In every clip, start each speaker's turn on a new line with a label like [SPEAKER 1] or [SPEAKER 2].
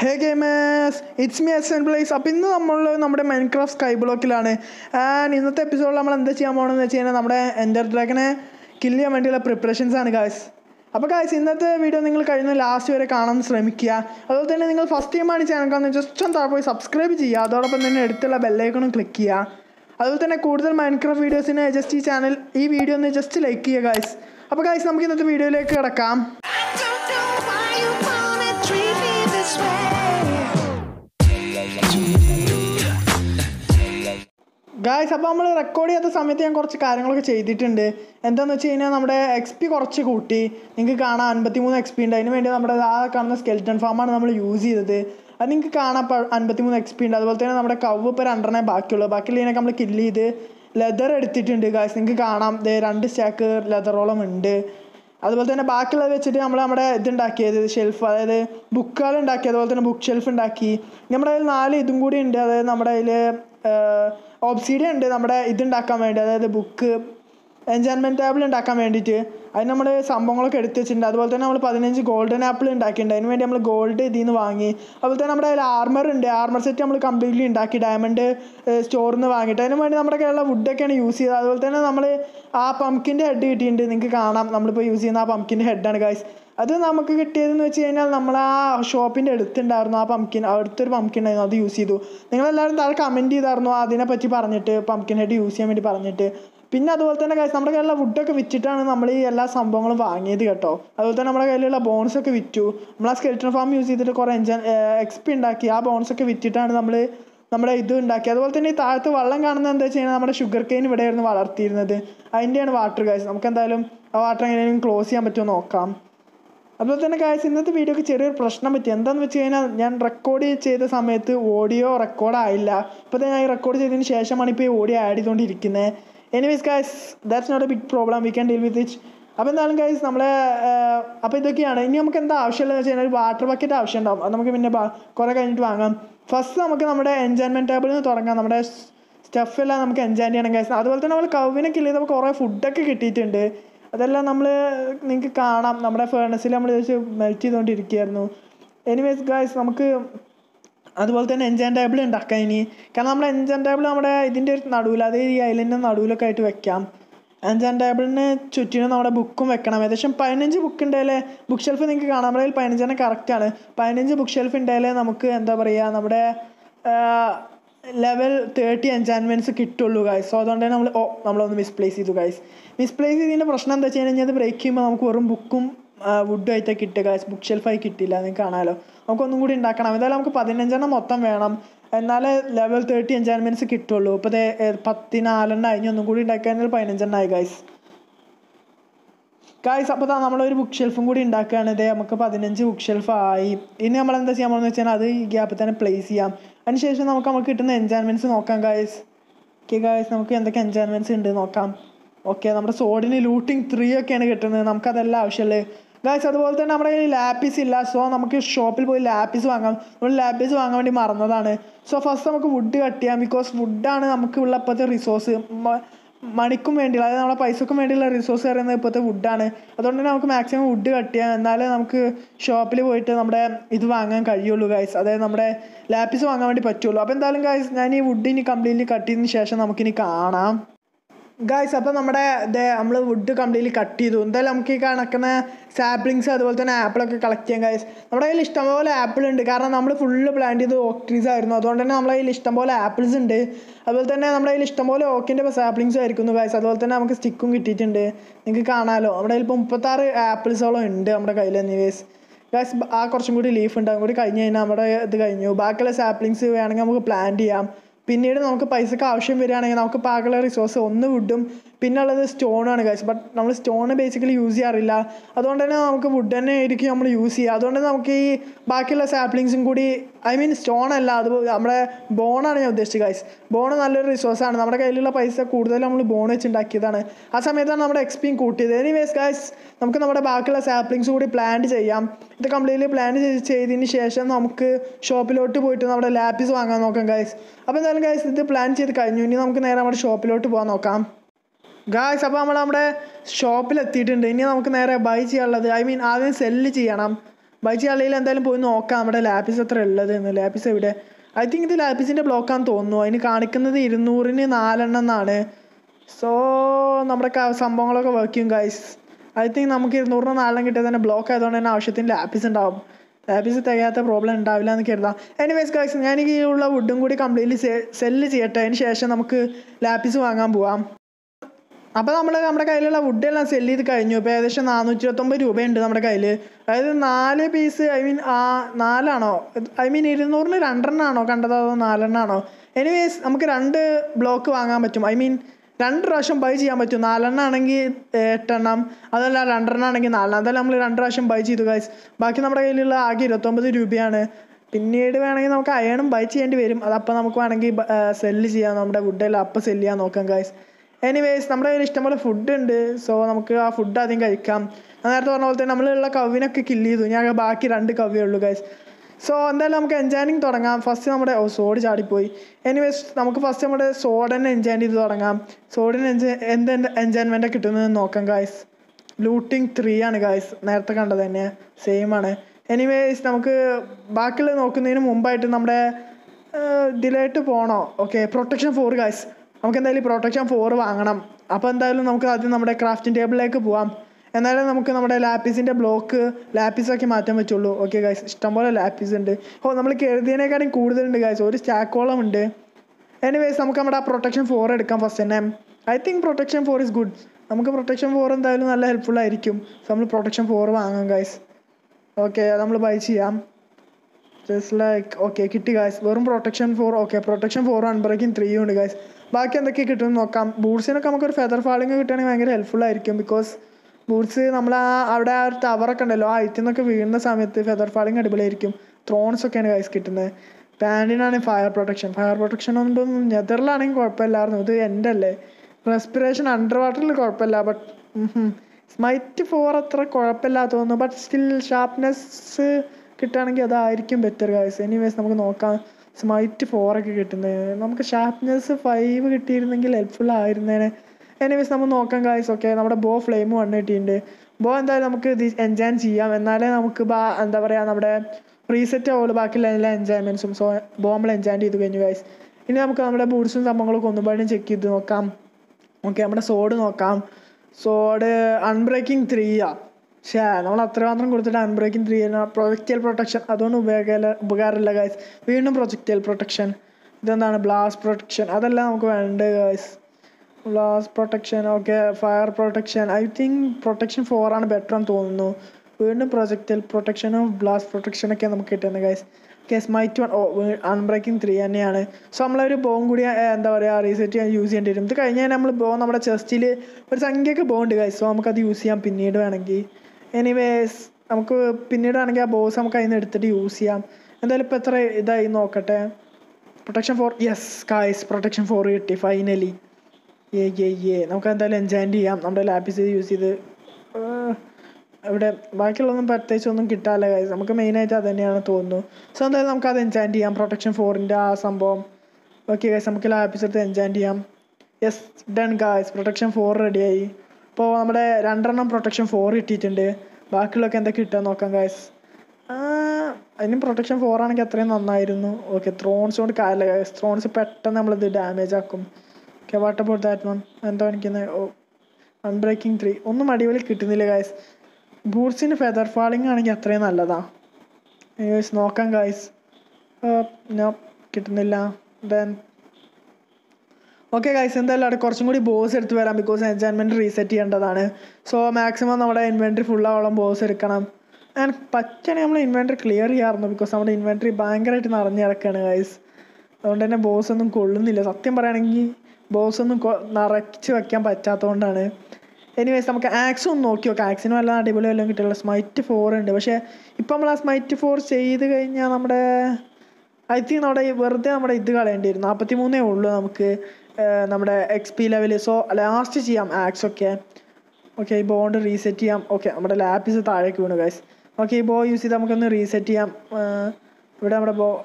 [SPEAKER 1] Hey gamers it's me S N plays അപ്പോൾ ഇന്ന് നമ്മൾ നമ്മുടെ മൈൻക്രാഫ്റ്റ് സ്കൈ ബ്ലോക്കിലാണ് ആൻഡ് ഇന്നത്തെ എപ്പിസോഡിൽ നമ്മൾ എന്താ ചെയ്യാൻ പോകണമെന്ന് വെച്ച് കഴിഞ്ഞാൽ നമ്മുടെ എൻ്റർ ഡ്രാഗനെ കില്ല് ചെയ്യാൻ വേണ്ടിയുള്ള പ്രിപ്പറേഷൻസ് ആണ് ഗായ്സ് അപ്പോൾ ഗായ്സ് ഇന്നത്തെ വീഡിയോ നിങ്ങൾ കഴിഞ്ഞ ലാസ്റ്റ് വരെ കാണാൻ ശ്രമിക്കുക അതുപോലെ തന്നെ നിങ്ങൾ ഫസ്റ്റ് ടൈമാണ് ചാനൽ കാണുന്നത് ജസ്റ്റ് ഒന്ന് താഴെ പോയി സബ്സ്ക്രൈബ് ചെയ്യുക അതോടൊപ്പം തന്നെ അടുത്തുള്ള ബെല്ലൈക്കണും ക്ലിക്ക് ചെയ്യുക അതുപോലെ തന്നെ കൂടുതൽ മൈൻക്രാഫ്റ്റ് വീഡിയോസിന് ജസ്റ്റ് ഈ ചാനൽ ഈ വീഡിയോ ഒന്ന് ജസ്റ്റ് ലൈക്ക് ചെയ്യുക ഗായ്സ് അപ്പോൾ ഗായ്സ് നമുക്ക് ഇന്നത്തെ വീഡിയോയിലേക്ക് കിടക്കാം
[SPEAKER 2] I don't know why you wanna treat me this way.
[SPEAKER 1] Guys അപ്പോൾ നമ്മൾ റെക്കോർഡ് ചെയ്യാത്ത സമയത്ത് ഞാൻ കുറച്ച് കാര്യങ്ങളൊക്കെ ചെയ്തിട്ടുണ്ട് എന്താണെന്ന് വെച്ച് കഴിഞ്ഞാൽ നമ്മുടെ എക്സ് പി കുറച്ച് കൂട്ടി നിങ്ങൾക്ക് കാണാം അൻപത്തിമൂന്ന് എക്സ് പി ഉണ്ട് അതിന് വേണ്ടി നമ്മുടെ ആ കാണുന്ന സ്കെൽറ്റൺ ഫാമാണ് നമ്മൾ യൂസ് ചെയ്തത് അത് നിങ്ങൾക്ക് കാണാം ഇപ്പോൾ അൻപത്തിമൂന്ന് എക്സ് പി ഉണ്ട് അതുപോലെ തന്നെ നമ്മുടെ കവ് ഇപ്പോൾ രണ്ടെണ്ണേ ബാക്കിയുള്ളൂ ബാക്കിയുള്ളതിനൊക്കെ നമ്മൾ കില്ല് ചെയ്ത് ലെതർ എടുത്തിട്ടുണ്ട് ഗായ്സ് നിങ്ങൾക്ക് കാണാം ദേ രണ്ട് സ്റ്റാക്ക് ലെതറോളം ഉണ്ട് അതുപോലെ തന്നെ ബാക്കിയുള്ളത് വെച്ചിട്ട് നമ്മൾ നമ്മുടെ ഇതുണ്ടാക്കിയത് ഷെൽഫ് അതായത് ബുക്കുകൾ ഉണ്ടാക്കി അതുപോലെ തന്നെ ബുക്ക് ഷെൽഫ് ഉണ്ടാക്കി നമ്മുടെ കയ്യിൽ നാല് ഇതും കൂടി ഉണ്ട് അതായത് നമ്മുടെ കയ്യിൽ ഓബ്സീഡിയ ഉണ്ട് നമ്മുടെ ഇതുണ്ടാക്കാൻ വേണ്ടി അതായത് ബുക്ക് എൻജോയ്മെൻറ്റ് ടേബിൾ ഉണ്ടാക്കാൻ വേണ്ടിയിട്ട് അതിന് നമ്മൾ സംഭവങ്ങളൊക്കെ എടുത്ത് വെച്ചിട്ടുണ്ട് അതുപോലെ തന്നെ നമ്മൾ പതിനഞ്ച് ഗോൾഡൻ ആപ്പിൾ ഉണ്ടാക്കിയിട്ടുണ്ട് അതിന് വേണ്ടി നമ്മൾ ഗോൾഡ് ഇതിൽ നിന്ന് വാങ്ങി അതുപോലെ തന്നെ നമ്മുടെ കയ്യിൽ ആർമർ ഉണ്ട് ആർമർ സെറ്റ് നമ്മൾ കംപ്ലീറ്റ്ലി ഉണ്ടാക്കി ഡയമണ്ട് സ്റ്റോറിൽ നിന്ന് വാങ്ങിയിട്ട് അതിന് വേണ്ടി നമ്മുടെ കയ്യിലുള്ള വുഡൊക്കെയാണ് യൂസ് ചെയ്തത് അതുപോലെ തന്നെ നമ്മൾ ആ പംകിൻ്റെ ഹെഡ് കിട്ടിയിട്ടുണ്ട് നിങ്ങൾക്ക് കാണാം നമ്മളിപ്പോൾ യൂസ് ചെയ്യുന്ന ആ പംകിൻ്റെ ഹെഡാണ് ഗായ്സ് അത് നമുക്ക് കിട്ടിയതെന്ന് വെച്ച് കഴിഞ്ഞാൽ നമ്മൾ ആ ഷോപ്പിൻ്റെ അടുത്തുണ്ടായിരുന്നു ആ പംകിൻ അടുത്തൊരു പംകിൻ ഉണ്ടായിരുന്നു അത് യൂസ് ചെയ്തു നിങ്ങളെല്ലാവരും താഴെ കമൻറ്റ് ചെയ്തായിരുന്നു അതിനെപ്പറ്റി പറഞ്ഞിട്ട് പംകിൻ ഹെഡ് യൂസ് ചെയ്യാൻ വേണ്ടി പറഞ്ഞിട്ട് പിന്നെ അതുപോലെ തന്നെ guys നമ്മുടെ കയ്യിലുള്ള വുഡൊക്കെ വിറ്റിട്ടാണ് നമ്മൾ ഈ എല്ലാ സംഭവങ്ങളും വാങ്ങിയത് കേട്ടോ അതുപോലെ തന്നെ നമ്മുടെ കയ്യിലുള്ള ബോൺസ് ഒക്കെ വിറ്റു നമ്മൾ ആ സ്കെൽറ്റൺ ഫാം യൂസ് ചെയ്തിട്ട് കുറേ എൻജൻ എക്സ്പി ഉണ്ടാക്കി ആ ബോൺസ് ഒക്കെ വിറ്റിട്ടാണ് നമ്മൾ നമ്മുടെ ഇത് ഉണ്ടാക്കി അതുപോലെ തന്നെ ഈ താഴത്ത് വെള്ളം കാണുന്നത് എന്താ വെച്ച് കഴിഞ്ഞാൽ നമ്മുടെ ഷുഗർ കെയിൻ ഇവിടെയായിരുന്നു വളർത്തിയിരുന്നത് അതിൻ്റെയാണ് വാട്ടർ ഗായ്സ് നമുക്ക് എന്തായാലും ആ വാട്ടർ എങ്ങനെയും ക്ലോസ് ചെയ്യാൻ പറ്റുമോ നോക്കാം അതുപോലെ തന്നെ കാഴ്ച ഇന്നത്തെ വീഡിയോക്ക് ചെറിയൊരു പ്രശ്നം പറ്റി എന്താണെന്ന് വെച്ച് കഴിഞ്ഞാൽ ഞാൻ റെക്കോർഡ് ചെയ്ത സമയത്ത് ഓഡിയോ റെക്കോർഡ് ആയില്ല ഇപ്പോൾ ഞാൻ ഈ റെക്കോർഡ് ചെയ്തതിന് ശേഷമാണ് ഇപ്പോൾ ഈ ഓഡിയോ ആഡ് ചെയ്തുകൊണ്ടിരിക്കുന്നത് anyways guys that's not a big problem we can deal with it അപ്പോൾ എന്തായാലും ഗൈസ് നമ്മളെ അപ്പോൾ ഇതൊക്കെയാണ് ഇനി നമുക്ക് എന്താ ആവശ്യമുള്ളതെന്ന് വെച്ച് കഴിഞ്ഞാൽ ഒരു വാട്ടർ ബക്കറ്റ് ആവശ്യമുണ്ടാവും അത് നമുക്ക് പിന്നെ ബാ- കുറേ കഴിഞ്ഞിട്ട് വാങ്ങാം ഫസ്റ്റ് നമുക്ക് നമ്മുടെ എൻജോയ്മെൻറ്റ് ടേബിളിൽ നിന്ന് തുടങ്ങാം നമ്മുടെ സ്റ്റഫ് എല്ലാം നമുക്ക് എൻജോയ് ചെയ്യണം ഗൈസ് അതുപോലെ തന്നെ നമ്മൾ കവിനെ കില്ല് ചെയ്തപ്പോൾ കുറേ ഫുഡൊക്കെ കിട്ടിയിട്ടുണ്ട് അതെല്ലാം നമ്മൾ നിങ്ങൾക്ക് കാണാം നമ്മുടെ ഫേണസിൽ നമ്മൾ ജസ്റ്റ് മെൽറ്റ് ചെയ്തുകൊണ്ടിരിക്കുകയായിരുന്നു എനിവേസ് ഗായ്സ് നമുക്ക് അതുപോലെ തന്നെ എൻജാൻ ടേബിൾ ഉണ്ടാക്കാം ഇനി കാരണം നമ്മുടെ എൻജാൻ ടേബിൾ നമ്മുടെ ഇതിൻ്റെ ഒരു നടുവിൽ അതായത് ഈ ഐലൻഡിൻ്റെ നടുവിലൊക്കെ ആയിട്ട് വെക്കാം എൻജാൻ ടേബിളിന് ചുറ്റിനും നമ്മുടെ ബുക്കും വെക്കണം ഏകദേശം പതിനഞ്ച് ബുക്ക് ഉണ്ടായാലേ ബുക്ക് ഷെൽഫ് നിങ്ങൾക്ക് കാണാം നമ്മുടെ കയ്യിൽ പതിനഞ്ചെണ്ണം കറക്റ്റാണ് പതിനഞ്ച് ബുക്ക് ഷെൽഫ് ഉണ്ടായാലേ നമുക്ക് എന്താ പറയുക നമ്മുടെ ലെവൽ തേർട്ടി എൻജാൻമെൻറ്റ്സ് കിട്ടുള്ളൂ ഗൈസ് സോ അതുകൊണ്ട് തന്നെ നമ്മൾ ഓ നമ്മളൊന്ന് മിസ്പ്ലേസ് ചെയ്തു ഗൈസ് മിസ്പ്ലേസ് ചെയ്തതിൻ്റെ പ്രശ്നം എന്താ വെച്ച് കഴിഞ്ഞാൽ അത് ബ്രേക്ക് ചെയ്യുമ്പോൾ നമുക്ക് വെറും ബുക്കും വുഡും ആയിട്ടേ കിട്ടുക ഗൈസ് ബുക്ക് ഷെൽഫായി കിട്ടില്ല നിങ്ങൾക്ക് കാണാമല്ലോ നമുക്കൊന്നും കൂടി ഉണ്ടാക്കണം എന്തായാലും നമുക്ക് പതിനഞ്ചെണ്ണം മൊത്തം വേണം എന്നാലേ ലെവൽ തേർട്ടി എൻജാൻമെൻറ്റ്സ് കിട്ടുള്ളൂ ഇപ്പോൾ ദേ, ഏ, പത്തിനാലെണ്ണം കഴിഞ്ഞ് ഒന്നും കൂടി ഉണ്ടാക്കിയാൽ പതിനഞ്ചെണ്ണം ആയി ഗൈസ് ഗായ്സ് അപ്പോൾ ദാ നമ്മളൊരു ബുക്ക് ഷെൽഫും കൂടി ഉണ്ടാക്കുകയാണ് ഇതേ നമുക്ക് പതിനഞ്ച് ബുക്ക് ഷെൽഫ് ആയി ഇനി നമ്മൾ എന്താ ചെയ്യാൻ പോകുന്നത് വെച്ചാൽ അത് ഈ ഗ്യാപ്പിൽ തന്നെ പ്ലേസ് ചെയ്യാം അതിനുശേഷം നമുക്ക് നമുക്ക് കിട്ടുന്ന എൻജോയ്മെൻറ്റ്സ് നോക്കാം ഗായ്സ് ഓക്കെ ഗായ്സ് നമുക്ക് എന്തൊക്കെ എൻജോയ്മെൻറ്റ്സ് ഉണ്ട് നോക്കാം ഓക്കെ നമ്മുടെ സോഡിന് ലൂട്ടിങ് ത്രീ ഒക്കെയാണ് കിട്ടുന്നത് നമുക്കതെല്ലാം ആവശ്യമുള്ളത് ഗായ്സ് അതുപോലെ തന്നെ നമ്മുടെ കയ്യിൽ ലാപ്പീസ് ഇല്ല സോ നമുക്ക് ഷോപ്പിൽ പോയി ലാപ്പീസ് വാങ്ങാം നമ്മൾ ലാപ്പീസ് വാങ്ങാൻ വേണ്ടി മറന്നതാണ് സോ ഫസ്റ്റ് നമുക്ക് വുഡ് കട്ട് ചെയ്യാം ബിക്കോസ് വുഡാണ് നമുക്ക് ഉള്ള ഇപ്പോഴത്തെ റിസോഴ്സ് മണിക്കും വേണ്ടിയുള്ള അതായത് നമ്മുടെ പൈസക്കും വേണ്ടിയുള്ള റിസോഴ്സ് പറയുന്നത് ഇപ്പോഴത്തെ വുഡാണ് അതുകൊണ്ട് തന്നെ നമുക്ക് മാക്സിമം വുഡ് കട്ട് ചെയ്യാം എന്നാലേ നമുക്ക് ഷോപ്പിൽ പോയിട്ട് നമ്മുടെ ഇത് വാങ്ങാൻ കഴിയുള്ളൂ ഗൈസ് അതായത് നമ്മുടെ ലാപ്പിസ് വാങ്ങാൻ വേണ്ടി പറ്റുള്ളൂ അപ്പോൾ എന്തായാലും ഗൈസ് ഞാൻ ഈ വുഡ് ഇനി കംപ്ലീറ്റ്ലി കട്ട് ചെയ്തതിന് ശേഷം നമുക്കിനി കാണാം ഗായ്സ് അപ്പോൾ നമ്മുടെ നമ്മൾ വുഡ് കംപ്ലീറ്റ്ലി കട്ട് ചെയ്തു എന്തായാലും നമുക്ക് ഈ കണക്കുന്ന സാപ്ലിങ്സ് അതുപോലെ തന്നെ ആപ്പിളൊക്കെ കളക്ട് ചെയ്യാം ഗായ്സ് നമ്മുടെ കയ്യിൽ ഇഷ്ടംപോലെ ആപ്പിൾ ഉണ്ട് കാരണം നമ്മൾ ഫുള്ള് പ്ലാന്റ് ചെയ്ത് ഓക്ക് ട്രീസ് ആയിരുന്നു അതുകൊണ്ട് തന്നെ നമ്മുടെ കയ്യിൽ ഇഷ്ടംപോലെ ആപ്പിൾസ് ഉണ്ട് അതുപോലെ തന്നെ നമ്മുടെ കയ്യിൽ ഇഷ്ടംപോലെ ഓക്കിൻ്റെ സാപ്ലിങ്സും ആയിരിക്കുന്നു ഗായ്സ് അതുപോലെ തന്നെ നമുക്ക് സ്റ്റിക്കും കിട്ടിയിട്ടുണ്ട് നിങ്ങൾക്ക് കാണാമല്ലോ നമ്മുടെ കയ്യിൽ ഇപ്പോൾ മുപ്പത്താറ് ആപ്പിൾസോളം ഉണ്ട് നമ്മുടെ കയ്യിൽ എനിവേസ് ഗായ്സ് ആ കുറച്ചും കൂടി ലീഫ് ഉണ്ട് അതും കൂടി കഴിഞ്ഞ് കഴിഞ്ഞാൽ നമ്മുടെ ഇത് കഴിഞ്ഞു ബാക്കിയുള്ള സാപ്ലിങ്സ് വേണമെങ്കിൽ നമുക്ക് പ്ലാൻ ചെയ്യാം പിന്നീട് നമുക്ക് പൈസക്ക് ആവശ്യം വരികയാണെങ്കിൽ നമുക്ക് പാകമുള്ള റിസോഴ്സ് ഒന്ന് വുഡും പിന്നെ ഉള്ളത് സ്റ്റോണാണ് ഗൈസ് ബട്ട് നമ്മൾ സ്റ്റോൺ ബേസിക്കലി യൂസ് ചെയ്യാറില്ല അതുകൊണ്ട് തന്നെ നമുക്ക് വുഡ് തന്നെ ആയിരിക്കും നമ്മൾ യൂസ് ചെയ്യുക അതുകൊണ്ട് തന്നെ നമുക്ക് ഈ ബാക്കിയുള്ള സാപ്ലിങ്സും കൂടി ഐ മീൻ സ്റ്റോൺ അല്ല അത് നമ്മുടെ ബോണാണ് ഞാൻ ഉദ്ദേശിച്ചത് ഗൈസ് ബോൺ നല്ലൊരു റിസോഴ്സാണ് നമ്മുടെ കയ്യിലുള്ള പൈസ കൂടുതൽ നമ്മൾ ബോൺ വെച്ചുണ്ടാക്കിയതാണ് ആ സമയത്താണ് നമ്മുടെ എക്സ്പീൻ കൂട്ടിയത് എനിവേസ് ഗൈസ് നമുക്ക് നമ്മുടെ ബാക്കിയുള്ള സാപ്ലിങ്സ് കൂടി പ്ലാൻ ചെയ്യാം ഇത് കംപ്ലീറ്റ്ലി പ്ലാൻ ചെയ്തതിന് ശേഷം നമുക്ക് ഷോപ്പിലോട്ട് പോയിട്ട് നമ്മുടെ ലാപ്പിസ് വാങ്ങാൻ നോക്കാം ഗൈസ് അപ്പോൾ എന്തായാലും ഗൈസ് ഇത് പ്ലാൻ ചെയ്ത് കഴിഞ്ഞു ഇനി നമുക്ക് നേരെ നമ്മുടെ ഷോപ്പിലോട്ട് പോകാൻ നോക്കാം ഗായ്സ് അപ്പോൾ നമ്മൾ നമ്മുടെ ഷോപ്പിൽ എത്തിയിട്ടുണ്ട് ഇനി നമുക്ക് നേരെ ബൈ ചെയ്യാനുള്ളത് ഐ മീൻ ആദ്യം സെല്ല് ചെയ്യണം ബൈ ചെയ്യാളിയിൽ എന്തായാലും പോയി നോക്കാം നമ്മുടെ ലാപ്പിസ് എത്ര ഉള്ളത് എന്ന് ലാപ്പിസ് എവിടെ ഐ തിങ്ക് ഇത് ലാപ്പിസിൻ്റെ ബ്ലോക്കാന്ന് തോന്നുന്നു അതിന് കാണിക്കുന്നത് ഇരുന്നൂറിന് നാലെണ്ണം എന്നാണ് സോ നമ്മുടെ ക- സംഭവങ്ങളൊക്കെ വർക്ക് ചെയ്യും ഗൈസ് ഐ തിങ്ക് നമുക്ക് ഇരുന്നൂറിന് നാലെണ്ണം കിട്ടിയത് തന്നെ ബ്ലോക്ക് ആയതുകൊണ്ട് തന്നെ ആവശ്യത്തിന് ലാപ്പിസ് ഉണ്ടാവും ലാപ്പിസ് തികയാത്ത പ്രോബ്ലം ഉണ്ടാവില്ല എന്ന് കരുതാം എനിവേസ് ഗൈസ് ഞാൻ ഈ ഉള്ള വുഡും കൂടി കംപ്ലീറ്റ്ലി സെല്ല് ചെയ്യട്ടെ അതിന് ശേഷം നമുക്ക് ലാപ്പിസ് വാങ്ങാൻ പോവാം അപ്പോൾ നമ്മൾ നമ്മുടെ കയ്യിലുള്ള വുഡ് എല്ലാം സെല് ചെയ്ത് കഴിഞ്ഞു ഇപ്പോൾ ഏകദേശം നാനൂറ്റി ഇരുപത്തൊമ്പത് രൂപയുണ്ട് നമ്മുടെ കയ്യിൽ അതായത് നാല് പീസ് ഐ മീൻ ആ നാലാണോ ഐ മീൻ ഇരുന്നൂറിന് രണ്ടെണ്ണമാണോ കണ്ടത് അതോ നാലെണ്ണമാണോ എനിവേസ് നമുക്ക് രണ്ട് ബ്ലോക്ക് വാങ്ങാൻ പറ്റും ഐ മീൻ രണ്ട് പ്രാവശ്യം ബൈ ചെയ്യാൻ പറ്റും നാലെണ്ണം ആണെങ്കിൽ എട്ടെണ്ണം അതല്ല രണ്ടെണ്ണം ആണെങ്കിൽ നാലെണ്ണം അതെല്ലാം നമ്മൾ രണ്ട് പ്രാവശ്യം ബൈ ചെയ്തു ഗൈസ് ബാക്കി നമ്മുടെ കയ്യിലുള്ള ആകെ ഇരുപത്തൊമ്പത് രൂപയാണ് പിന്നീട് വേണമെങ്കിൽ നമുക്ക് അയണും ബൈ ചെയ്യേണ്ടി വരും അതപ്പോൾ നമുക്ക് വേണമെങ്കിൽ സെല്ല് ചെയ്യാം നമ്മുടെ വുഡെല്ലാം അപ്പം സെല്ല് ചെയ്യാൻ നോക്കാം ഗൈസ് എനിവേസ് നമ്മുടെ കയ്യിൽ ഇഷ്ടംപോലെ ഫുഡ് ഉണ്ട് സോ നമുക്ക് ആ ഫുഡ് ആദ്യം കഴിക്കാം ഞാൻ നേരത്തെ പറഞ്ഞ പോലെ തന്നെ നമ്മളുള്ള കവിനൊക്കെ കില്ല് ചെയ്തു ഞാൻ ബാക്കി രണ്ട് കവ്യേ ഉള്ളൂ ഗൈസ് സോ എന്തായാലും നമുക്ക് എൻജാനിങ് തുടങ്ങാം ഫസ്റ്റ് നമ്മുടെ ഓ സോഡ് ചാടിപ്പോയി എനിവേസ് നമുക്ക് ഫസ്റ്റ് നമ്മുടെ സോഡനെ എൻജോയ് ചെയ്ത് തുടങ്ങാം സോഡിന് എൻജോയ് എന്ത് എൻജോയ്മെൻ്റ് കിട്ടുന്നത് നോക്കാം ഗൈസ് ലൂട്ടിങ് ത്രീ ആണ് ഗൈസ് നേരത്തെ കണ്ടത് തന്നെ സെയിം ആണ് എനിവേസ് നമുക്ക് ബാക്കിയുള്ളത് നോക്കുന്നതിന് മുമ്പായിട്ട് നമ്മുടെ ഇതിലായിട്ട് പോകണോ ഓക്കെ പ്രൊട്ടക്ഷൻ ഫോർ ഗൈസ് നമുക്ക് എന്തായാലും പ്രൊട്ടക്ഷൻ ഫോർ വാങ്ങണം അപ്പോൾ എന്തായാലും നമുക്ക് ആദ്യം നമ്മുടെ ക്രാഫ്റ്റിംഗ് ടേബിളിലേക്ക് പോവാം എന്നാലും നമുക്ക് നമ്മുടെ ലാപ്പീസിൻ്റെ ബ്ലോക്ക് ലാപ്പീസൊക്കെ മാറ്റാൻ പറ്റുള്ളൂ ഓക്കെ ഗൈസ് ഇഷ്ടംപോലെ ലാപ്പീസ് ഉണ്ട് ഓ നമ്മൾ കരുതിയതിനേക്കാളും കൂടുതലുണ്ട് ഗൈസ് ഒരു സ്റ്റാക്കോളം ഉണ്ട് എനിവേസ് നമുക്ക് നമ്മുടെ ആ പ്രൊട്ടക്ഷൻ ഫോർ എടുക്കാം ഫസ്റ്റ് തന്നെ I think protection four is good നമുക്ക് പ്രൊട്ടക്ഷൻ ഫോർ എന്തായാലും നല്ല ഹെൽപ്ഫുൾ ആയിരിക്കും സോ നമ്മൾ പ്രൊട്ടക്ഷൻ ഫോർ വാങ്ങാം ഗൈസ് ഓക്കെ നമ്മൾ ബൈ ചെയ്യാം ജസ്റ്റ് ലൈക്ക് ഓക്കെ കിട്ടി ഗായ്സ് വെറും protection four okay protection four unbreaking three ഉണ്ട് ഗായ്സ് ബാക്കി എന്തൊക്കെ കിട്ടുമെന്ന് നോക്കാം ബൂട്ട്സിനൊക്കെ നമുക്കൊരു ഫെദർ ഫാളിങ് കിട്ടുകയാണെങ്കിൽ ഭയങ്കര ഹെൽപ്ഫുൾ ആയിരിക്കും ബിക്കോസ് ബൂട്ട്സ് നമ്മൾ ആ അവിടെ ആ ഒരു ടവറൊക്കെ ഉണ്ടല്ലോ ആ ഹൈറ്റിൽ നിന്നൊക്കെ വീഴുന്ന സമയത്ത് ഫെദർ ഫാളിങ് അടിപൊളിയായിരിക്കും ത്രോൺസ് ഒക്കെയാണ് ഗൈസ് കിട്ടുന്നത് പാൻറ്റിനാണ് ഫയർ പ്രൊട്ടക്ഷൻ ഫയർ പ്രൊട്ടക്ഷൻ ഒന്നും നെതറിലാണെങ്കിൽ കുഴപ്പമില്ലായിരുന്നു ഇത് എൻ്റെ അല്ലേ റെസ്പിറേഷൻ അണ്ടർ വാട്ടറിൽ കുഴപ്പമില്ല ബട്ട് സ്മൈറ്റ് ഫോർ അത്ര കുഴപ്പമില്ല തോന്നുന്നു ബട്ട് സ്റ്റിൽ ഷാർപ്നെസ് കിട്ടുകയാണെങ്കിൽ അതായിരിക്കും ബെറ്റർ ഗൈസ് എനിവേസ് നമുക്ക് നോക്കാം സ്മൈറ്റ് ഫോറൊക്കെ കിട്ടുന്നത് നമുക്ക് ഷാർപ്നെസ് ഫൈവ് കിട്ടിയിരുന്നെങ്കിൽ ഹെൽപ്ഫുൾ ആയിരുന്നേനെ എനിവേസ് നമ്മൾ നോക്കാം ഗൈസ് ഓക്കെ നമ്മുടെ ബോ ഫ്ലെയിം വണ്ണ് കിട്ടിയിട്ടുണ്ട് ബോ എന്തായാലും നമുക്ക് ഇത് എൻജോയ് ചെയ്യാം എന്നാലേ നമുക്ക് ബാ എന്താ പറയുക നമ്മുടെ റീസെറ്റ് ആവുള്ളൂ ബാക്കിയുള്ള എല്ലാ എൻജോയ്മെൻറ്റ്സും സോ ബോ നമ്മൾ എൻജോയ് ചെയ്ത് കഴിഞ്ഞു ഗൈസ് ഇനി നമുക്ക് നമ്മുടെ ബൂട്ട്സും സംഭവങ്ങളൊക്കെ ഒന്നുപാടും ചെക്ക് ചെയ്ത് നോക്കാം ഓക്കെ നമ്മുടെ സോഡ് നോക്കാം സോഡ് അൺബ്രേക്കിംഗ് ത്രീയാ ഷേ നമ്മൾ അത്രമാത്രം കൊടുത്തിട്ട് അൺബ്രേക്കിംഗ് ത്രീ പ്രൊജക്റ്റൈൽ പ്രൊട്ടക്ഷൻ അതുകൊണ്ട് ഉപയോഗ ഉപകാരമില്ല ഗൈസ് വീണ്ടും പ്രൊജക്റ്റൈൽ പ്രൊട്ടക്ഷൻ ഇതെന്താണ് ബ്ലാസ്റ്റ് പ്രൊട്ടക്ഷൻ അതെല്ലാം നമുക്ക് വേണ്ടത് guys blast protection okay fire protection I think protection four ആണ് ബെറ്റർ എന്ന് തോന്നുന്നു വീണ്ടും പ്രൊജക്റ്റൈൽ പ്രൊട്ടക്ഷനും ബ്ലാസ്റ്റ് പ്രൊട്ടക്ഷനൊക്കെ നമുക്ക് കിട്ടുന്നത് ഗൈസ് ഓക്കെ സ്മൈറ്റ് വൺ ഓ അൺബ്രേക്കിംഗ് ത്രീ തന്നെയാണ് സോ നമ്മളൊരു ബോം കൂടി ഏർ, എന്താ പറയുക റീസെറ്റ് ചെയ്യാൻ യൂസ് ചെയ്യേണ്ടി വരും ഇത് കഴിഞ്ഞാൽ നമ്മൾ ബോ നമ്മുടെ ചെസ്റ്റിൽ ഒരു സംഖ്യയൊക്കെ ബോ ഉണ്ട് ഗൈസ് സോ നമുക്കത് യൂസ് ചെയ്യാം പിന്നീട് വേണമെങ്കിൽ എനിവേസ് നമുക്ക് പിന്നീട് ആണെങ്കിൽ ആ ബോസ് നമുക്ക് അതിൽ നിന്ന് എടുത്തിട്ട് യൂസ് ചെയ്യാം എന്തായാലും ഇപ്പോൾ എത്ര ഇതായി നോക്കട്ടെ protection four yes guys protection four കിട്ടി ഫൈനലി ഏ ഏ ഏ നമുക്ക് എന്തായാലും എൻജോയ് ചെയ്യാം നമ്മുടെ ലാപ്പിസ് യൂസ് ചെയ്ത് ഏർ, ഇവിടെ ബാക്കിയുള്ളതൊന്നും പ്രത്യേകിച്ച് ഒന്നും കിട്ടാല്ല കാര്യം നമുക്ക് മെയിനായിട്ട് അത് തന്നെയാണ് തോന്നുന്നു സോ എന്തായാലും നമുക്ക് അത് എൻജോയ് ചെയ്യാം പ്രൊട്ടക്ഷൻ ഫോറിൻ്റെ ആ സംഭവം ഓക്കെ ഗൈസ് നമുക്ക് ലാപ്പിസ് എടുത്ത് എൻജോയ് ചെയ്യാം yes done guys protection four റെഡിയായി ഇപ്പോൾ നമ്മുടെ രണ്ടെണ്ണം പ്രൊട്ടക്ഷൻ ഫോർ കിട്ടിയിട്ടുണ്ട് ബാക്കിയുള്ളതൊക്കെ എന്താ കിട്ടുക നോക്കാം ഗായ്സ് അതിനും പ്രൊട്ടക്ഷൻ ഫോർ ആണെങ്കിൽ അത്രയും നന്നായിരുന്നു ഓക്കെ ത്രോൺസ് കൊണ്ട് കാര്യമില്ല ഗൈസ് ത്രോൺസ് പെട്ടെന്ന് നമ്മളിത് ഡാമേജ് ആക്കും okay what about that one എന്താ എനിക്കുന്നത് ഓ അൺബ്രേക്കിംഗ് ത്രീ ഒന്നും അടിപൊളി കിട്ടുന്നില്ല ഗായ്സ് ബൂട്ട്സിന് ഫെദർ ഫാളിങ് ആണെങ്കിൽ അത്രയും നല്ലതാ ഗൈസ് നോക്കാം ഗായ്സ് നോ കിട്ടുന്നില്ല ദെൻ ഓക്കെ ഗൈസ് എന്തായാലും അവിടെ കുറച്ചും കൂടി ബോസ് എടുത്ത് വരാം ബിക്കോസ് എൻജോയ്മെൻറ്റ് റീസെറ്റ് ചെയ്യേണ്ടതാണ് സോ മാക്സിമം നമ്മുടെ ഇൻവെൻട്രി ഫുള്ളാവോളം ബോസ് എടുക്കണം ആൻഡ് പറ്റണേ നമ്മൾ ഇൻവെൻട്രി ക്ലിയർ ചെയ്യാറുണ്ട് ബിക്കോസ് നമ്മുടെ ഇൻവെൻട്രി ഭയങ്കരമായിട്ട് നിറഞ്ഞു കിടക്കുകയാണ് ഗൈസ് അതുകൊണ്ട് തന്നെ ബോസ് ഒന്നും കൊള്ളുന്നില്ല സത്യം പറയുകയാണെങ്കിൽ ബോസ് ഒന്നും കൊ- നിറച്ച് വെക്കാൻ പറ്റാത്തതുകൊണ്ടാണ് എനിവേസ് നമുക്ക് ആക്സ് ഒന്ന് നോക്കി നോക്കാം ആക്സിന് വല്ല അടിപൊളി വല്ലതും കിട്ടില്ല സ്മൈറ്റ് ഫോർ ഉണ്ട് പക്ഷേ ഇപ്പം നമ്മൾ ആ സ്മൈറ്റ് ഫോർ ചെയ്ത് കഴിഞ്ഞാൽ നമ്മുടെ ഐ തിങ്ക് നമ്മുടെ ഈ വെറുതെ നമ്മുടെ ഇത് കളയേണ്ടി വരും നാൽപ്പത്തി മൂന്നേ ഉള്ളൂ നമുക്ക് ഏർ നമ്മുടെ X P level so last ചെയ്യാം ആക്സ് ഒക്കെ ഓക്കെ ഈ ബോണ്ട് റീസെറ്റ് ചെയ്യാം ഓക്കെ നമ്മുടെ ലാപ്പിസ് താഴേക്ക് വീണു ഗൈസ് ഓക്കെ ഈ ബോ യൂസ് ചെയ്ത് നമുക്കൊന്ന് റീസെറ്റ് ചെയ്യാം ഏർ ഇവിടെ നമ്മുടെ bow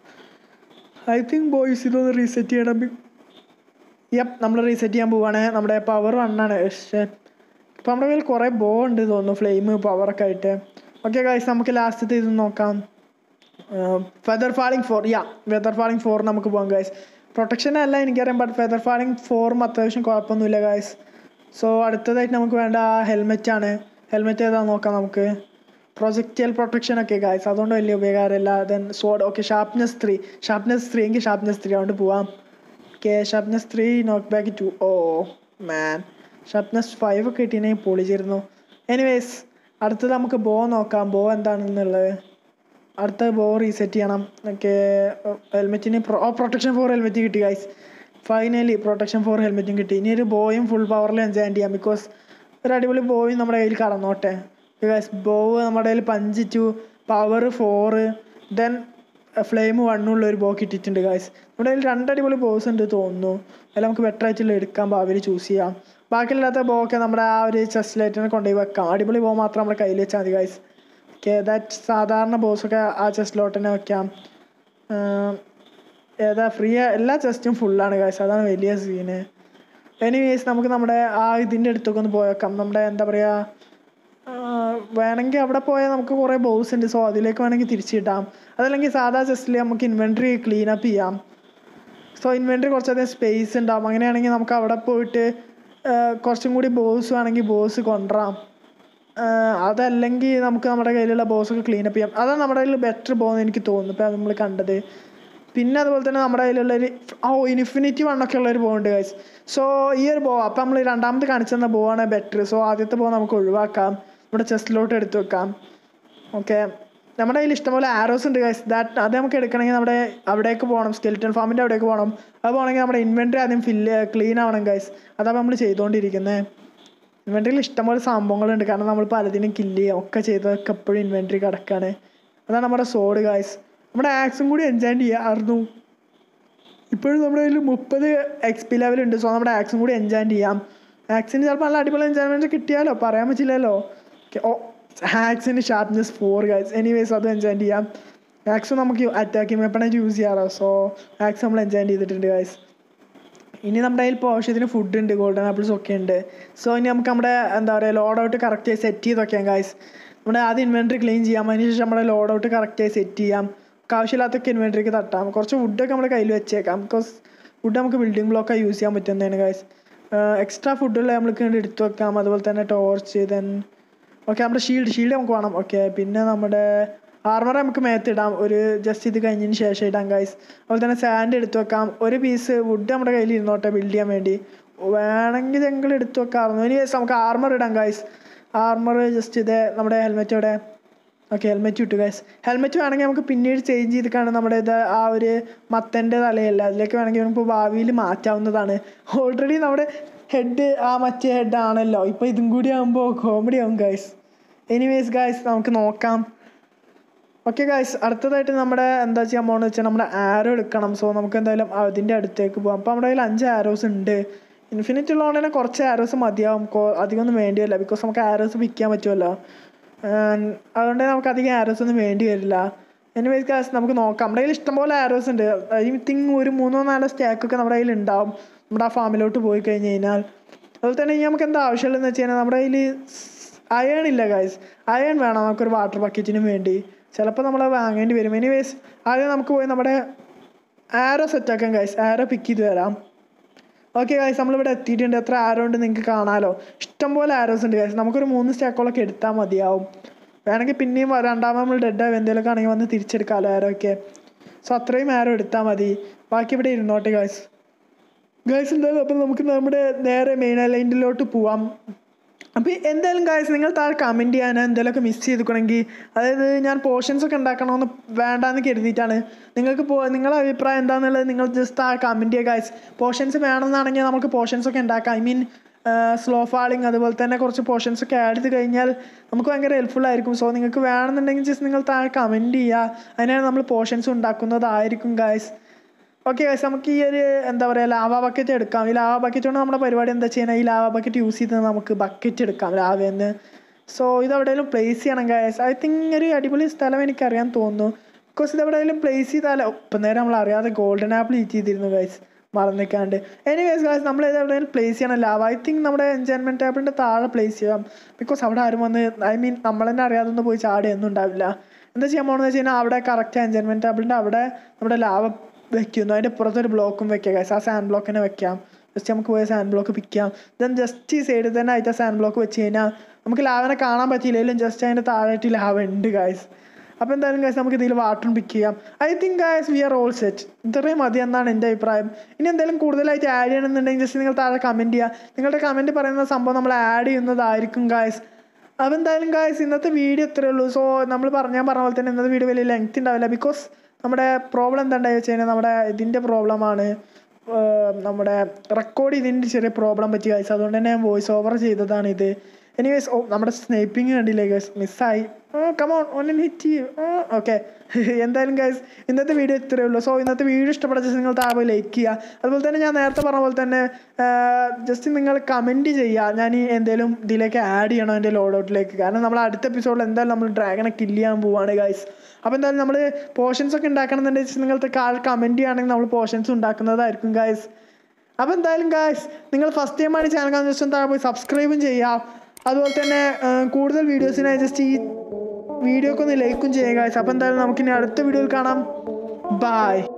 [SPEAKER 1] I think bow use ചെയ്തൊന്ന് റീസെറ്റ് ചെയ്യണം യപ്പ് നമ്മൾ റീസെറ്റ് ചെയ്യാൻ പോവാണ് നമ്മുടെ പവർ വണ്ണാണ് പക്ഷേ ഇപ്പം നമ്മുടെ കയ്യിൽ കുറേ ബോ ഉണ്ട് തോന്നുന്നു ഫ്ലെയിം പവറൊക്കെ ആയിട്ട് ഓക്കെ ഗൈസ് നമുക്ക് ലാസ്റ്റത്തെ ഇത് നോക്കാം feather falling four yeah feather falling four നമുക്ക് പോകാം ഗൈസ് പ്രൊട്ടക്ഷൻ അല്ല എനിക്കറിയാം ബട്ട് ഫെദർ ഫാളിങ് ഫോറും അത്യാവശ്യം കുഴപ്പമൊന്നുമില്ല ഗൈസ് സോ അടുത്തതായിട്ട് നമുക്ക് വേണ്ട ഹെൽമെറ്റ് ആണ് ഹെൽമെറ്റ് ഏതാണെന്ന് നോക്കാം നമുക്ക് പ്രൊജക്റ്റൽ പ്രൊട്ടക്ഷൻ ഒക്കെ ഗൈസ് അതുകൊണ്ട് വലിയ ഉപകാരമില്ല then sword okay sharpness three sharpness three എങ്കിൽ ഷാർപ്നെസ് ത്രീ അതുകൊണ്ട് പോവാം okay sharpness three knockback two oh man sharpness five ഒക്കെ കിട്ടിയെങ്കിൽ പൊളിച്ചിരുന്നു എനിവേസ് അടുത്തത് നമുക്ക് ബോ നോക്കാം ബോ എന്താണെന്നുള്ളത് അടുത്ത ബോ റീസെറ്റ് ചെയ്യണം ഓക്കെ ഹെൽമെറ്റിന് പ്രോ പ്രൊട്ടക്ഷൻ ഫോർ ഹെൽമെറ്റ് കിട്ടി ഗൈസ് ഫൈനലി പ്രൊട്ടക്ഷൻ ഫോർ ഹെൽമെറ്റും കിട്ടി ഇനി ഒരു ബോയും ഫുൾ പവറിൽ എൻജോയ് ചെയ്യാം ബിക്കോസ് ഒരു അടിപൊളി ബോയും നമ്മുടെ കയ്യിൽ കടന്നോട്ടെ ഗൈസ് ബോവ് നമ്മുടെ കയ്യിൽ punch two power four then flame വണ്ണുള്ള ഒരു ബോ കിട്ടിയിട്ടുണ്ട് ഗൈസ് നമ്മുടെ കയ്യിൽ രണ്ട് അടിപൊളി ബോസ് ഉണ്ട് തോന്നുന്നു അതിൽ നമുക്ക് ബെറ്റർ ആയിട്ടുള്ള എടുക്കാം ഭാവിയിൽ ചൂസ് ചെയ്യാം ബാക്കിയില്ലാത്ത ബോ ഒക്കെ നമ്മുടെ ആ ഒരു ചെസ്റ്റിലായിട്ട് കൊണ്ടുപോയി വെക്കാം അടിപൊളി ബോ മാത്രം നമ്മുടെ കയ്യിൽ വെച്ചാൽ മതി ഗൈസ് ഓക്കെ ദാറ്റ് സാധാരണ ബോസൊക്കെ ആ ചെസ്റ്റിലോട്ട് തന്നെ വെക്കാം ആം, ഏതാ ഫ്രീ എല്ലാ ചെസ്റ്റും ഫുള്ളാണ് ഗൈസ് അതാണ് വലിയ സീന് എനിവേസ് നമുക്ക് നമ്മുടെ ആ ഇതിൻ്റെ അടുത്തൊക്കെ ഒന്ന് പോയേക്കാം നമ്മുടെ എന്താ പറയുക വേണമെങ്കിൽ അവിടെ പോയാൽ നമുക്ക് കുറേ ബോസ് ഉണ്ട് സോ അതിലേക്ക് വേണമെങ്കിൽ തിരിച്ചിടാം അതല്ലെങ്കിൽ സാധാ ചെസ്റ്റിൽ നമുക്ക് ഇൻവെൻട്രി ക്ലീൻ അപ്പ് ചെയ്യാം സോ ഇൻവെൻട്രി കുറച്ചധികം സ്പേസ് ഉണ്ടാവും അങ്ങനെയാണെങ്കിൽ നമുക്ക് അവിടെ പോയിട്ട് ആ, കുറച്ചും കൂടി ബോസ് വേണമെങ്കിൽ ബോസ് കൊണ്ടുവരാം ആ, അതല്ലെങ്കിൽ നമുക്ക് നമ്മുടെ കയ്യിലുള്ള ബോസൊക്കെ ക്ലീൻ അപ്പ് ചെയ്യാം അതാണ് നമ്മുടെ കയ്യിൽ ബെറ്റർ ബോന്ന് എനിക്ക് തോന്നുന്നു ഇപ്പം നമ്മൾ കണ്ടത് പിന്നെ അതുപോലെ തന്നെ നമ്മുടെ കയ്യിലുള്ള ഒരു ഓ ഇൻഫിനിറ്റി വണ്ണൊക്കെ ഉള്ള ഒരു ബോ ഉണ്ട് ഗൈസ് സോ ഈ ഒരു ബോ അപ്പം നമ്മൾ രണ്ടാമത് കാണിച്ചു തന്ന ബോ ആണ് ബെറ്റർ സോ ആദ്യത്തെ ബോ നമുക്ക് ഒഴിവാക്കാം നമ്മുടെ ചെസ്റ്റിലോട്ട് എടുത്ത് വെക്കാം ഓക്കെ നമ്മുടെ കയ്യിൽ ഇഷ്ടംപോലെ ആരോസ് ഉണ്ട് ഗൈസ് ദാറ്റ് അത് നമുക്ക് എടുക്കണമെങ്കിൽ നമ്മുടെ അവിടേക്ക് പോകണം സ്കെലിറ്റൻ ഫാമിൻ്റെ അവിടേക്ക് പോകണം അത് പോകണമെങ്കിൽ നമ്മുടെ ഇൻവെൻറ്ററി ആദ്യം ഫില്ല് ക്ലീൻ ആവണം ഗൈസ് അതാണ് നമ്മൾ ചെയ്തുകൊണ്ടിരിക്കുന്നത് ഇൻവെൻറ്ററിയിൽ ഇഷ്ടംപോലെ സംഭവങ്ങളുണ്ട് കാരണം നമ്മൾ പലതിനും കില്ല് ചെയ്യുക ഒക്കെ ചെയ്തതൊക്കെ എപ്പോഴും ഇൻവെൻറ്ററി കിടക്കാണ് അതാണ് നമ്മുടെ സോഡ് ഗൈസ് നമ്മുടെ ആക്സും കൂടി എൻജോയ് ചെയ്യാമായിരുന്നു ഇപ്പോഴും നമ്മുടെ കയ്യിൽ മുപ്പത് എക്സ് പി ലെവലുണ്ട് സോ നമ്മുടെ ആക്സും കൂടി എൻജോയ് ചെയ്യാം ആക്സിന് ചിലപ്പോൾ നല്ല അടിപൊളി എൻജോയ്മെൻറ്റ് കിട്ടിയാലോ പറയാൻ പറ്റില്ലല്ലോ Okay, ഓ ആക്സിന് ഷാർപ്നെസ് ഫോർ ഗൈസ് എനിവേസ് അത് എൻജോയ് ചെയ്യാം ആക്സ് നമുക്ക് അറ്റാക്കിംഗ് വെപ്പണായിട്ട് യൂസ് ചെയ്യാറോ സോ ആക്സ് നമ്മൾ എൻജോയ് ചെയ്തിട്ടുണ്ട് ഗൈസ് ഇനി നമ്മുടെ കയ്യിൽ ഇപ്പോൾ ആവശ്യത്തിന് ഫുഡ് ഉണ്ട് ഗോൾഡൻ ആപ്പിൾസ് ഒക്കെ ഉണ്ട് സോ ഇനി നമുക്ക് നമ്മുടെ എന്താ പറയുക ലോഡ് ഔട്ട് കറക്റ്റ് സെറ്റ് ചെയ്ത് വെക്കാം ഗൈസ് നമ്മുടെ ആദ്യം ഇൻവെൻട്രി ക്ലീൻ ചെയ്യാം അതിനുശേഷം നമ്മുടെ ലോഡ് ഔട്ട് കറക്റ്റായി സെറ്റ് ചെയ്യാം നമുക്ക് ആവശ്യമില്ലാത്തൊക്കെ ഇൻവെൻട്രിക്ക് തട്ടാം കുറച്ച് വുഡൊക്കെ നമ്മുടെ കയ്യിൽ വെച്ചേക്കാം ബിക്കോസ് വുഡ് നമുക്ക് ബിൽഡിംഗ് ബ്ലോക്കായി യൂസ് ചെയ്യാൻ പറ്റുന്നതാണ് ഗൈസ് എക്സ്ട്രാ ഫുഡുകൾ നമ്മൾക്ക് വേണ്ടി എടുത്തു വെക്കാം അതുപോലെ തന്നെ ടോർച്ച് ദെൻ ഓക്കെ നമ്മുടെ ഷീൽഡ് ഷീൽഡ് നമുക്ക് വേണം ഓക്കെ പിന്നെ നമ്മുടെ ആർമർ നമുക്ക് മേത്തിടാം ഒരു ജസ്റ്റ് ഇത് കഴിഞ്ഞതിന് ശേഷം ഇടാം ഗൈസ് അതുപോലെ തന്നെ സാൻഡ് എടുത്തു വെക്കാം ഒരു പീസ് വുഡ് നമ്മുടെ കയ്യിൽ ഇരുന്നോട്ടെ ബിൽഡ് ചെയ്യാൻ വേണ്ടി വേണമെങ്കിൽ ഞങ്ങൾ എടുത്തു വെക്കാമായിരുന്നു ഇനി നമുക്ക് ആർമർ ഇടാം ഗൈസ് ആർമർ ജസ്റ്റ് ഇത് നമ്മുടെ ഹെൽമെറ്റ് ഇവിടെ ഓക്കെ ഹെൽമെറ്റ് ഇട്ടു ഗൈസ് ഹെൽമെറ്റ് വേണമെങ്കിൽ നമുക്ക് പിന്നീട് ചേഞ്ച് ചെയ്ത് കാണാൻ നമ്മുടെ ഇത് ആ ഒരു മത്തൻ്റെ തലയല്ല അതിലേക്ക് വേണമെങ്കിൽ നമുക്ക് ഭാവിയിൽ മാറ്റാവുന്നതാണ് ഓൾറെഡി നമ്മുടെ ഹെഡ് ആ മറ്റേ ഹെഡ് ആണല്ലോ ഇപ്പോൾ ഇതും കൂടി ആകുമ്പോൾ കോമഡി ആവും ഗൈസ് എനിവേസ് ഗൈസ് നമുക്ക് നോക്കാം ഓക്കെ ഗൈസ് അടുത്തതായിട്ട് നമ്മുടെ എന്താ ചെയ്യാൻ പോകുന്നത് വെച്ചാൽ നമ്മുടെ ആരോ എടുക്കണം സോ നമുക്ക് എന്തായാലും അതിൻ്റെ അടുത്തേക്ക് പോകാം അപ്പോൾ നമ്മുടെ കയ്യിൽ അഞ്ച് ആരോസ് ഉണ്ട് ഇൻഫിനിറ്റ് ഉള്ളതുകൊണ്ട് തന്നെ കുറച്ച് ആരോസ് മതിയാവും കൊ- അധികമൊന്നും വേണ്ടിയല്ല ബിക്കോസ് നമുക്ക് ആരോസ് വിൽക്കാൻ പറ്റുമല്ലോ ആൻഡ് അതുകൊണ്ട് തന്നെ നമുക്ക് അധികം ആരോസ് ഒന്നും വേണ്ടി വരില്ല എനിവേസ് ഗൈസ് നമുക്ക് നോക്കാം നമ്മുടെ കയ്യിൽ ഇഷ്ടംപോലെ ആരോസ് ഉണ്ട് ഐ തിങ്ക് ഒരു മൂന്നോ നാലോ സ്റ്റാക്കൊക്കെ നമ്മുടെ കയ്യിൽ ഉണ്ടാവും നമ്മുടെ ആ ഫാമിലോട്ട് പോയി കഴിഞ്ഞ് കഴിഞ്ഞാൽ അതുപോലെ തന്നെ ഇനി നമുക്ക് എന്താ ആവശ്യമുള്ളതെന്ന് വെച്ച് കഴിഞ്ഞാൽ നമ്മുടെ കയ്യിൽ അയൺ ഇല്ല ഗൈസ് അയൺ വേണം നമുക്കൊരു വാട്ടർ ബക്കറ്റിനും വേണ്ടി ചിലപ്പോൾ നമ്മൾ വാങ്ങേണ്ടി വരും എനിവേസ് ആദ്യം നമുക്ക് പോയി നമ്മുടെ ആരോ സെറ്റാക്കാം ഗൈസ് ആരോ പിക്ക് ചെയ്ത് തരാം ഓക്കെ ഗൈസ് നമ്മളിവിടെ എത്തിയിട്ടുണ്ട് എത്ര ആരോ ഉണ്ട് നിങ്ങൾക്ക് കാണാമല്ലോ ഇഷ്ടംപോലെ ആരോസ് ഉണ്ട് ഗൈസ് നമുക്കൊരു മൂന്ന് സ്റ്റാക്കോളൊക്കെ എടുത്താൽ മതിയാവും വേണമെങ്കിൽ പിന്നെയും വ- രണ്ടാമത് നമ്മൾ ഡെഡ് ആവും എന്തെങ്കിലുമൊക്കെ ആണെങ്കിൽ വന്ന് തിരിച്ചെടുക്കാമല്ലോ ആരോ ഒക്കെ സോ അത്രയും ആരോ എടുത്താൽ മതി ബാക്കി ഇവിടെ ഇരുന്നോട്ടെ ഗൈസ് ഗൈസ് എന്തായാലും അപ്പം നമുക്ക് നമ്മുടെ നേരെ മെയിൻ ഐലൻഡിലോട്ട് പോവാം അപ്പോൾ എന്തായാലും ഗൈസ് നിങ്ങൾ താഴെ കമൻറ്റ് ചെയ്യാൻ എന്തെങ്കിലുമൊക്കെ മിസ് ചെയ്തിക്കണമെങ്കിൽ അതായത് ഞാൻ പോർഷൻസ് ഒക്കെ ഉണ്ടാക്കണമെന്ന് വേണ്ടാന്ന് കരുതിയിട്ടാണ് നിങ്ങൾക്ക് പോ നിങ്ങളുടെ അഭിപ്രായം എന്താണെന്നുള്ളത് നിങ്ങൾ ജസ്റ്റ് ആ കമൻറ്റ് ചെയ്യുക ഗൈസ് പോർഷൻസ് വേണമെന്നാണെങ്കിൽ നമുക്ക് പോർഷൻസ് ഒക്കെ ഉണ്ടാക്കാം ഐ മീൻ സ്ലോ ഫാളിങ് അതുപോലെ തന്നെ കുറച്ച് പോർഷൻസ് ഒക്കെ ആഡ് ചെയ്ത് കഴിഞ്ഞാൽ നമുക്ക് ഭയങ്കര ഹെൽപ്ഫുൾ ആയിരിക്കും സോ നിങ്ങൾക്ക് വേണമെന്നുണ്ടെങ്കിൽ ജസ്റ്റ് നിങ്ങൾ താഴെ കമൻറ്റ് ചെയ്യുക അതിനാണ് നമ്മൾ പോർഷൻസ് ഉണ്ടാക്കുന്നതായിരിക്കും ഗൈസ് ഓക്കെ ഗൈസ് നമുക്ക് ഈ ഒരു എന്താ പറയുക ലാവ ബക്കറ്റ് എടുക്കാം ഈ ലാവ ബക്കറ്റ് കൊണ്ട് നമ്മുടെ പരിപാടി എന്താ ചെയ്യുന്നത് ഈ ലാവ ബക്കറ്റ് യൂസ് ചെയ്ത് നമുക്ക് ബക്കറ്റ് എടുക്കാം ലാവയെന്ന് സോ ഇത് എവിടെയെങ്കിലും പ്ലേസ് ചെയ്യണം ഗൈസ് ഐ തിങ്ക് ഒരു അടിപൊളി സ്ഥലം എനിക്കറിയാൻ തോന്നുന്നു ബിക്കോസ് ഇത് എവിടെയെങ്കിലും പ്ലേസ് ചെയ്താലോ ഇപ്പം നേരം നമ്മൾ അറിയാതെ ഗോൾഡൻ ആപ്പിൾ ഈറ്റ് ചെയ്തിരുന്നു ഗൈസ് മറന്നിക്കാണ്ട് എനിവേസ് ഗായ്സ് നമ്മൾ ഇത് എവിടെയെങ്കിലും പ്ലേസ് ചെയ്യണം ലാവ് ഐ തിങ്ക് നമ്മുടെ എൻജോയ്മെൻറ്റ് ടേബിളിൻ്റെ താഴെ പ്ലേസ് ചെയ്യാം ബിക്കോസ് അവിടെ ആരും വന്ന് ഐ മീൻ നമ്മൾ തന്നെ അറിയാതെ ഒന്ന് പോയി ചാടിയൊന്നും ഉണ്ടാവില്ല എന്താ ചെയ്യാൻ പോകണമെന്ന് വെച്ച് കഴിഞ്ഞാൽ അവിടെ കറക്റ്റ് എൻജോയ്മെൻറ്റ് ടേബിളിൻ്റെ അവിടെ നമ്മുടെ ലാവ വെക്കുന്നു അതിൻ്റെ പുറത്തൊരു ബ്ലോക്കും വെക്കുക ഗൈസ് ആ സാൻഡ് ബ്ലോക്ക് തന്നെ വെക്കാം ജസ്റ്റ് നമുക്ക് പോയി സാൻഡ് ബ്ലോക്ക് പിക്ക് ചെയ്യാം ദെൻ ജസ്റ്റ് ഈ സൈഡിൽ തന്നെ ആയിട്ട് സാൻഡ് ബ്ലോക്ക് വെച്ച് കഴിഞ്ഞാൽ നമുക്ക് ലാവനെ കാണാൻ പറ്റിയില്ലെങ്കിലും ജസ്റ്റ് അതിൻ്റെ താഴെയായിട്ട് ലാവ ഉണ്ട് ഗായ്സ് അപ്പോൾ എന്തായാലും ഗൈസ് നമുക്ക് ഇതിൽ വാട്ടറും പിക്ക് ചെയ്യാം I think guys we are all set ഇത്രയും മതി എന്നാണ് എൻ്റെ അഭിപ്രായം ഇനി എന്തെങ്കിലും കൂടുതലായിട്ട് ആഡ് ചെയ്യണമെന്നുണ്ടെങ്കിൽ ജസ്റ്റ് നിങ്ങൾ താഴെ കമൻറ്റ് ചെയ്യുക നിങ്ങളുടെ കമൻറ്റ് പറയുന്ന സംഭവം നമ്മൾ ആഡ് ചെയ്യുന്നതായിരിക്കും ഗായ്സ് അപ്പോൾ എന്തായാലും ഗായ്സ് ഇന്നത്തെ വീഡിയോ ഇത്രയേ ഉള്ളൂ സോ നമ്മൾ പറഞ്ഞ ഞാൻ പറഞ്ഞ പോലെ തന്നെ ഇന്നത്തെ വീഡിയോ വലിയ ലെങ്ത് ഉണ്ടാവില്ല ബിക്കോസ് നമ്മുടെ പ്രോബ്ലം എന്താ ഉണ്ടായി വെച്ച് കഴിഞ്ഞാൽ നമ്മുടെ ഇതിൻ്റെ പ്രോബ്ലമാണ് നമ്മുടെ റെക്കോർഡ് ഇതിൻ്റെ ചെറിയ പ്രോബ്ലം പറ്റി ഗൈസ് അതുകൊണ്ട് തന്നെ ഞാൻ വോയിസ് ഓവർ ചെയ്തതാണ് ഇത് എനിവേസ് ഓ നമ്മുടെ സ്നേപ്പിങ് കണ്ടില്ലേ ഗൈസ് മിസ്സായി കമോൺ ഒന്നും ഹിറ്റ് ഓക്കെ എന്തായാലും ഗൈസ് ഇന്നത്തെ വീഡിയോ ഇത്രയേ ഉള്ളൂ സോ ഇന്നത്തെ വീഡിയോ ഇഷ്ടപ്പെട്ട ജസ്റ്റ് നിങ്ങൾ താഴെ ലൈക്ക് ചെയ്യുക അതുപോലെ തന്നെ ഞാൻ നേരത്തെ പറഞ്ഞ പോലെ തന്നെ ജസ്റ്റ് നിങ്ങൾ കമൻറ്റ് ചെയ്യുക ഞാൻ ഈ എന്തെങ്കിലും ഇതിലേക്ക് ആഡ് ചെയ്യണം എൻ്റെ ലോഡൗട്ടിലേക്ക് കാരണം നമ്മൾ അടുത്ത എപ്പിസോഡിൽ എന്തായാലും നമ്മൾ ഡ്രാഗനെ കില്ല് ചെയ്യാൻ പോവാണ് ഗൈസ് അപ്പോൾ എന്തായാലും നമ്മൾ പോർഷൻസ് ഒക്കെ ഉണ്ടാക്കണമെന്നുണ്ടെങ്കിൽ നിങ്ങൾക്ക് താഴെ കമൻറ്റ് ചെയ്യുകയാണെങ്കിൽ നമ്മൾ പോർഷൻസ് ഉണ്ടാക്കുന്നതായിരിക്കും ഗൈസ് അപ്പോൾ എന്തായാലും ഗായ്സ് നിങ്ങൾ ഫസ്റ്റ് ടൈമാണ് ചാനൽ കാണുന്ന ജസ്റ്റ് താഴെ പോയി സബ്സ്ക്രൈബും ചെയ്യാം അതുപോലെ തന്നെ ആ, കൂടുതൽ വീഡിയോസിനായി ജസ്റ്റ് ഈ വീഡിയോക്ക് ഒന്ന് ലൈക്കും ചെയ്യുക ഗായ്സ് അപ്പോൾ എന്തായാലും നമുക്കിനി അടുത്ത വീഡിയോയിൽ കാണാം ബായ്